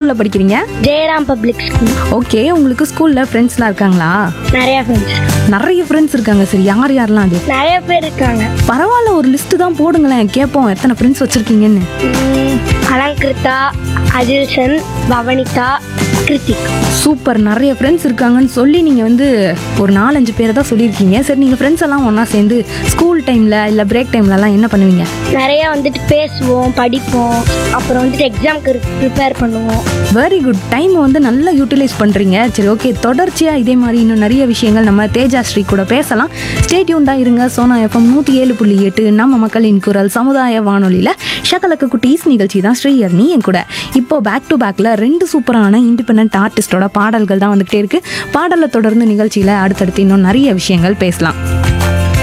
ஸ்கூல்ல படிக்கிறீங்க Jayaram public school okay உங்களுக்கு ஸ்கூல்ல ஃப்ரெண்ட்ஸ்லாம் இருக்காங்களா நிறைய ஃப்ரெண்ட்ஸ் நிறைய ஃப்ரெண்ட்ஸ் இருக்காங்க சரி யார் யாரெல்லாம் அது நிறைய பேர் இருக்காங்க பரவாயில்ல ஒரு லிஸ்ட் தான் போடுங்களேன் கேட்போம் எத்தனை ஃப்ரெண்ட்ஸ் வச்சிருக்கீங்கன்னு உம், அலங்கிருதா அஜில்சன் பவனிதா கிருத்திக் சூப்பர் நிறைய ஃப்ரெண்ட்ஸ் இருக்காங்கன்னு சொல்லி நீங்கள் வந்து ஒரு நாலஞ்சு பேரை தான் சொல்லியிருக்கீங்க சரி நீங்கள் ஃப்ரெண்ட்ஸ் எல்லாம் ஒன்றா சேர்ந்து ஸ்கூல் டைமில் இல்லை பிரேக் டைம்லலாம் என்ன பண்ணுவீங்க நிறைய வந்துட்டு பேசுவோம் படிப்போம் அப்புறம் வந்துட்டு எக்ஸாம்க்கு ப்ரிப்பேர் பண்ணுவோம் வெரி குட் டைம் வந்து நல்லா யூட்டிலைஸ் பண்ணுறீங்க சரி ஓகே தொடர்ச்சியாக இதே மாதிரி இன்னும் நிறைய விஷயங்கள் நம்ம தேஜா ஸ்ரீ கூட பேசலாம் ஸ்டேட்யூண்டாக இருங்க சோனா எஃப்எம் நூற்றி ஏழு புள்ளி எட்டு நம்ம மக்களின் குரல் சமுதாய வானொலியில் ஷகலக்கு குட்டீஸ் நிகழ்ச்சி தான் ஸ்ரீயர்னி என் கூட இப்போ பேக் டு பேக்கில் ரெண்டு சூப்பரான இண்டிபெண்ட் ஆர்டிஸ்டோட பாடல்கள் தான் வந்துகிட்டே இருக்கு பாடலை தொடர்ந்து நிகழ்ச்சியில் அடுத்தடுத்து இன்னும் நிறைய விஷயங்கள் பேசலாம்